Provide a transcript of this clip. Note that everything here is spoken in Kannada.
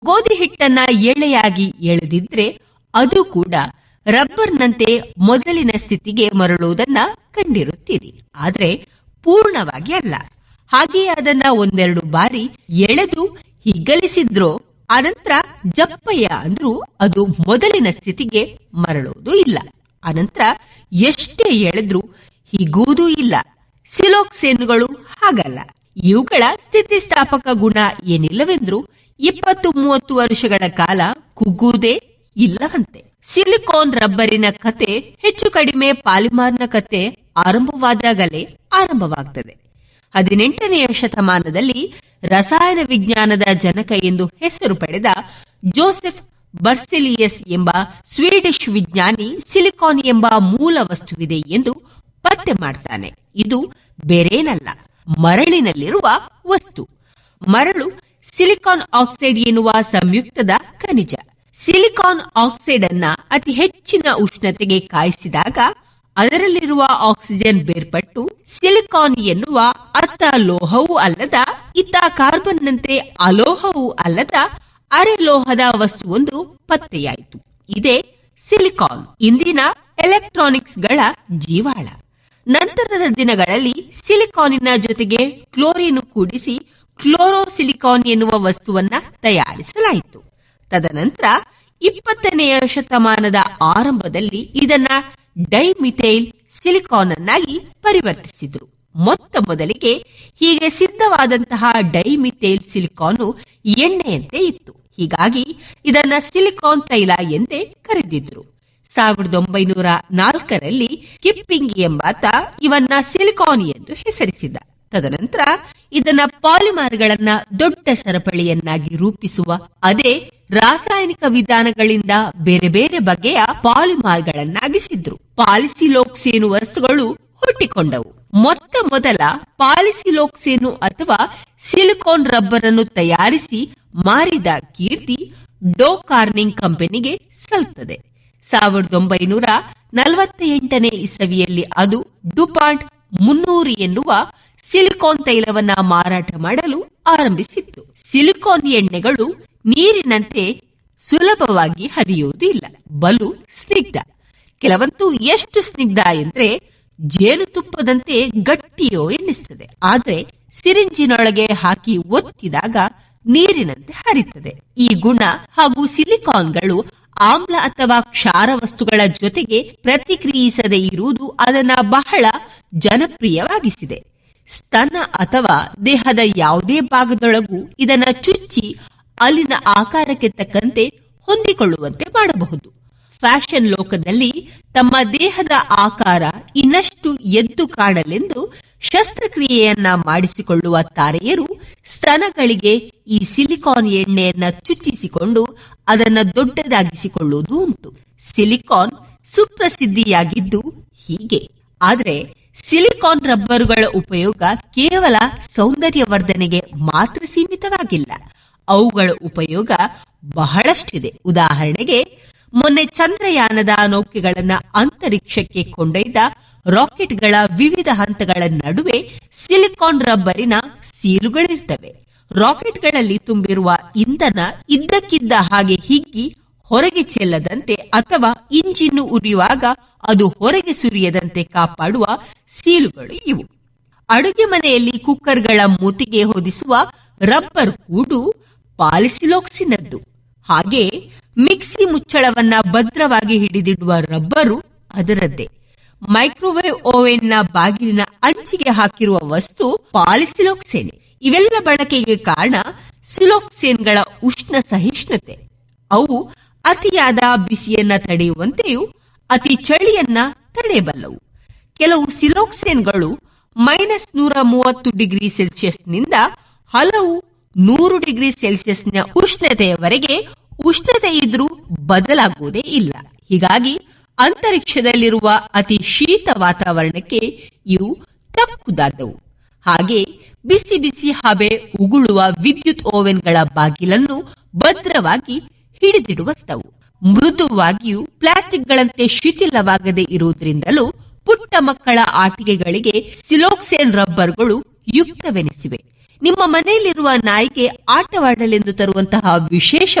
ಗೋಧಿ ಹಿಟ್ಟನ್ನ ಎಳೆಯಾಗಿ ಎಳೆದಿದ್ರೆ ಅದು ಕೂಡ ರಬ್ಬರ್ನಂತೆ ಮೊದಲಿನ ಸ್ಥಿತಿಗೆ ಮರಳುವುದನ್ನ ಕಂಡಿರುತ್ತೀರಿ ಆದ್ರೆ ಪೂರ್ಣವಾಗಿ ಅಲ್ಲ ಹಾಗೆಯೇ ಅದನ್ನ ಒಂದೆರಡು ಬಾರಿ ಎಳೆದು ಹಿಗ್ಗಲಿಸಿದ್ರೋ ಅನಂತರ ಜಪ್ಪಯ್ಯ ಅಂದ್ರೂ ಅದು ಮೊದಲಿನ ಸ್ಥಿತಿಗೆ ಮರಳುವುದೂ ಇಲ್ಲ ಅನಂತರ ಎಷ್ಟೇ ಎಳೆದ್ರೂ ಹಿಗುವುದೂ ಇಲ್ಲ ಸಿಲೋಕ್ಸೇನುಗಳು ಹಾಗಲ್ಲ ಇವುಗಳ ಸ್ಥಿತಿಸ್ಥಾಪಕ ಗುಣ ಏನಿಲ್ಲವೆಂದ್ರೂ ಇಪ್ಪತ್ತು ಮೂವತ್ತು ವರ್ಷಗಳ ಕಾಲ ಕುಗ್ಗುವುದೇ ಇಲ್ಲವಂತೆ ಸಿಲಿಕಾನ್ ರಬ್ಬರಿನ ಕತೆ ಹೆಚ್ಚು ಕಡಿಮೆ ಪಾಲಿಮಾರ್ನ ಕತೆ ಆರಂಭವಾದಾಗಲೇ ಆರಂಭವಾಗ್ತದೆ ಹದಿನೆಂಟನೆಯ ಶತಮಾನದಲ್ಲಿ ರಸಾಯನ ವಿಜ್ಞಾನದ ಜನಕ ಎಂದು ಹೆಸರು ಪಡೆದ ಜೋಸೆಫ್ ಬರ್ಸಿಲಿಯಸ್ ಎಂಬ ಸ್ವೀಡಿಷ್ ವಿಜ್ಞಾನಿ ಸಿಲಿಕಾನ್ ಎಂಬ ಮೂಲ ವಸ್ತುವಿದೆ ಎಂದು ಪತ್ತೆ ಮಾಡ್ತಾನೆ ಇದು ಬೇರೇನಲ್ಲ ಮರಳಿನಲ್ಲಿರುವ ವಸ್ತು ಮರಳು ಸಿಲಿಕಾನ್ ಆಕ್ಸೈಡ್ ಎನ್ನುವ ಸಂಯುಕ್ತದ ಖನಿಜ ಸಿಲಿಕಾನ್ ಆಕ್ಸೈಡ್ ಅನ್ನ ಅತಿ ಹೆಚ್ಚಿನ ಉಷ್ಣತೆಗೆ ಕಾಯಿಸಿದಾಗ ಅದರಲ್ಲಿರುವ ಆಕ್ಸಿಜನ್ ಬೇರ್ಪಟ್ಟು ಸಿಲಿಕಾನ್ ಎನ್ನುವ ಅತ್ತ ಲೋಹವೂ ಅಲ್ಲದ ಇತ್ತ ಕಾರ್ಬನ್ನಂತೆ ಅಲೋಹವೂ ಅಲ್ಲದ ಅರೆಲೋಹದ ವಸ್ತುವೊಂದು ಪತ್ತೆಯಾಯಿತು ಇದೇ ಸಿಲಿಕಾನ್ ಇಂದಿನ ಎಲೆಕ್ಟ್ರಾನಿಕ್ಸ್ಗಳ ಜೀವಾಳ ನಂತರದ ದಿನಗಳಲ್ಲಿ ಸಿಲಿಕಾನಿನ ಜೊತೆಗೆ ಕ್ಲೋರಿನ್ ಕೂಡಿಸಿ ಕ್ಲೋರೋಸಿಲಿಕಾನ್ ಎನ್ನುವ ವಸ್ತುವನ್ನ ತಯಾರಿಸಲಾಯಿತು ತದನಂತರ ಇಪ್ಪತ್ತನೆಯ ಶತಮಾನದ ಆರಂಭದಲ್ಲಿ ಇದನ್ನ ಡೈಮಿಥೈಲ್ ಸಿಲಿಕಾನ್ ಅನ್ನಾಗಿ ಪರಿವರ್ತಿಸಿದ್ರು ಮೊತ್ತ ಮೊದಲಿಗೆ ಹೀಗೆ ಸಿದ್ಧವಾದಂತಹ ಡೈಮಿಥೈಲ್ ಸಿಲಿಕಾನು ಎಣ್ಣೆಯಂತೆ ಇತ್ತು ಹೀಗಾಗಿ ಇದನ್ನ ಸಿಲಿಕಾನ್ ತೈಲ ಎಂದೇ ಕರೆದಿದ್ರು ಸಾವಿರದ ಒಂಬೈನೂರ ನಾಲ್ಕರಲ್ಲಿ ಕಿಪ್ಪಿಂಗ್ ಎಂಬಾತ ಇವನ್ನ ಸಿಲಿಕಾನ್ ಎಂದು ಹೆಸರಿಸಿದ ತದನಂತರ ಇದನ್ನ ಪಾಲಿಮಾರ್ಗಳನ್ನ ದೊಡ್ಡ ಸರಪಳಿಯನ್ನಾಗಿ ರೂಪಿಸುವ ಅದೇ ರಾಸಾಯನಿಕ ವಿಧಾನಗಳಿಂದ ಬೇರೆ ಬೇರೆ ಬಗೆಯ ಪಾಲಿಮಾರ್ಗಳನ್ನಾಗಿಸಿದ್ರು ಪಾಲಿಸಿಲೋಕ್ಸೇನು ವಸ್ತುಗಳು ಹುಟ್ಟಿಕೊಂಡವು ಮೊತ್ತ ಮೊದಲ ಪಾಲಿಸಿಲೋಕ್ಸೇನು ಅಥವಾ ಸಿಲಿಕಾನ್ ರಬ್ಬರ್ ಅನ್ನು ತಯಾರಿಸಿ ಮಾರಿದ ಕೀರ್ತಿ ಡೋ ಕಾರ್ನಿಂಗ್ ಕಂಪನಿಗೆ ಸಲ್ತದೆ ಸಾವಿರದ ಒಂಬೈನೂರ ನಲವತ್ತ ಎಂಟನೇ ಇಸವಿಯಲ್ಲಿ ಅದು ಡುಪಾಂಟ್ ಮುನ್ನೂರು ಎನ್ನುವ ಸಿಲಿಕಾನ್ ತೈಲವನ್ನ ಮಾರಾಟ ಮಾಡಲು ಆರಂಭಿಸಿತ್ತು ಸಿಲಿಕಾನ್ ಎಣ್ಣೆಗಳು ನೀರಿನಂತೆ ಸುಲಭವಾಗಿ ಹರಿಯುವುದು ಇಲ್ಲ ಬಲು ಸ್ನಿಗ್ಧ ಕೆಲವಂತೂ ಎಷ್ಟು ಸ್ನಿಗ್ಧ ಎಂದ್ರೆ ಜೇನುತುಪ್ಪದಂತೆ ಗಟ್ಟಿಯೋ ಎನ್ನಿಸ್ತದೆ ಆದ್ರೆ ಸಿರಿಂಜಿನೊಳಗೆ ಹಾಕಿ ಒತ್ತಿದಾಗ ನೀರಿನಂತೆ ಹರಿತದೆ ಈ ಗುಣ ಹಾಗೂ ಸಿಲಿಕಾನ್ಗಳು ಆಮ್ಲ ಅಥವಾ ಕ್ಷಾರ ವಸ್ತುಗಳ ಜೊತೆಗೆ ಪ್ರತಿಕ್ರಿಯಿಸದೆ ಇರುವುದು ಅದನ್ನ ಬಹಳ ಜನಪ್ರಿಯವಾಗಿಸಿದೆ ಸ್ತನ ಅಥವಾ ದೇಹದ ಯಾವುದೇ ಭಾಗದೊಳಗೂ ಇದನ್ನ ಚುಚ್ಚಿ ಅಲ್ಲಿನ ಆಕಾರಕ್ಕೆ ತಕ್ಕಂತೆ ಹೊಂದಿಕೊಳ್ಳುವಂತೆ ಮಾಡಬಹುದು ಫ್ಯಾಷನ್ ಲೋಕದಲ್ಲಿ ತಮ್ಮ ದೇಹದ ಆಕಾರ ಇನ್ನಷ್ಟು ಎದ್ದು ಕಾಣಲೆಂದು ಶಸ್ತ್ರಕ್ರಿಯೆಯನ್ನ ಮಾಡಿಸಿಕೊಳ್ಳುವ ತಾರೆಯರು ಸ್ತನಗಳಿಗೆ ಈ ಸಿಲಿಕಾನ್ ಎಣ್ಣೆಯನ್ನ ಚುಚ್ಚಿಸಿಕೊಂಡು ಅದನ್ನ ದೊಡ್ಡದಾಗಿಸಿಕೊಳ್ಳುವುದು ಉಂಟು ಸಿಲಿಕಾನ್ ಸುಪ್ರಸಿದ್ಧಿಯಾಗಿದ್ದು ಹೀಗೆ ಆದರೆ ಸಿಲಿಕಾನ್ ರಬ್ಬರುಗಳ ಉಪಯೋಗ ಕೇವಲ ಸೌಂದರ್ಯವರ್ಧನೆಗೆ ಮಾತ್ರ ಸೀಮಿತವಾಗಿಲ್ಲ ಅವುಗಳ ಉಪಯೋಗ ಬಹಳಷ್ಟಿದೆ ಉದಾಹರಣೆಗೆ ಮೊನ್ನೆ ಚಂದ್ರಯಾನದ ನೌಕೆಗಳನ್ನ ಅಂತರಿಕ್ಷಕ್ಕೆ ಕೊಂಡೊಯ್ದ ರಾಕೆಟ್ಗಳ ವಿವಿಧ ಹಂತಗಳ ನಡುವೆ ಸಿಲಿಕಾನ್ ರಬ್ಬರಿನ ಸೀಲುಗಳಿರ್ತವೆ ರಾಕೆಟ್ಗಳಲ್ಲಿ ತುಂಬಿರುವ ಇಂಧನ ಇದ್ದಕ್ಕಿದ್ದ ಹಾಗೆ ಹಿಗ್ಗಿ ಹೊರಗೆ ಚೆಲ್ಲದಂತೆ ಅಥವಾ ಇಂಜಿನ್ನು ಉರಿಯುವಾಗ ಅದು ಹೊರಗೆ ಸುರಿಯದಂತೆ ಕಾಪಾಡುವ ಸೀಲುಗಳು ಇವು ಅಡುಗೆ ಮನೆಯಲ್ಲಿ ಕುಕ್ಕರ್ಗಳ ಮೂತಿಗೆ ಹೊದಿಸುವ ರಬ್ಬರ್ ಕೂಡು ಪಾಲಿಸಿಲೋಕ್ಸಿನದ್ದು ಹಾಗೆ ಮಿಕ್ಸಿ ಮುಚ್ಚಳವನ್ನ ಭದ್ರವಾಗಿ ಹಿಡಿದಿಡುವ ರಬ್ಬರು ಅದರದ್ದೇ ಮೈಕ್ರೋವೇವ್ ಓವೆನ್ನ ಬಾಗಿಲಿನ ಅಂಚಿಗೆ ಹಾಕಿರುವ ವಸ್ತು ಪಾಲಿಸಿಲೋಕ್ಸೇನೆ ಇವೆಲ್ಲ ಬಳಕೆಗೆ ಕಾರಣ ಸಿಲೋಕ್ಸೇನ್ಗಳ ಉಷ್ಣ ಸಹಿಷ್ಣುತೆ ಅವು ಅತಿಯಾದ ಬಿಸಿಯನ್ನ ತಡೆಯುವಂತೆಯೂ ಅತಿ ಚಳಿಯನ್ನ ತಡೆಯಬಲ್ಲವು ಕೆಲವು ಸಿಲೋಕ್ಸೇನ್ಗಳು ಮೈನಸ್ ನೂರ ಮೂವತ್ತು ಡಿಗ್ರಿ ಸೆಲ್ಸಿಯಸ್ನಿಂದ ಹಲವು ನೂರು ಡಿಗ್ರಿ ಸೆಲ್ಸಿಯಸ್ನ ಉಷ್ಣತೆಯವರೆಗೆ ಉಷ್ಣತೆ ಇದ್ರೂ ಬದಲಾಗುವುದೇ ಇಲ್ಲ ಹೀಗಾಗಿ ಅಂತರಿಕ್ಷದಲ್ಲಿರುವ ಅತಿ ಶೀತ ವಾತಾವರಣಕ್ಕೆ ಇವು ತಕ್ಕುದಾದವು ಹಾಗೆ ಬಿಸಿ ಬಿಸಿ ಹಬೆ ಉಗುಳುವ ವಿದ್ಯುತ್ ಓವೆನ್ಗಳ ಬಾಗಿಲನ್ನು ಭದ್ರವಾಗಿ ಹಿಡಿದಿಡುವಂತವು ಮೃದುವಾಗಿಯೂ ಪ್ಲಾಸ್ಟಿಕ್ಗಳಂತೆ ಶಿಥಿಲವಾಗದೆ ಇರುವುದರಿಂದಲೂ ಪುಟ್ಟ ಮಕ್ಕಳ ಆಟಿಕೆಗಳಿಗೆ ಸಿಲೋಕ್ಸೇನ್ ರಬ್ಬರ್ಗಳು ಯುಕ್ತವೆನಿಸಿವೆ ನಿಮ್ಮ ಮನೆಯಲ್ಲಿರುವ ನಾಯಿಗೆ ಆಟವಾಡಲೆಂದು ತರುವಂತಹ ವಿಶೇಷ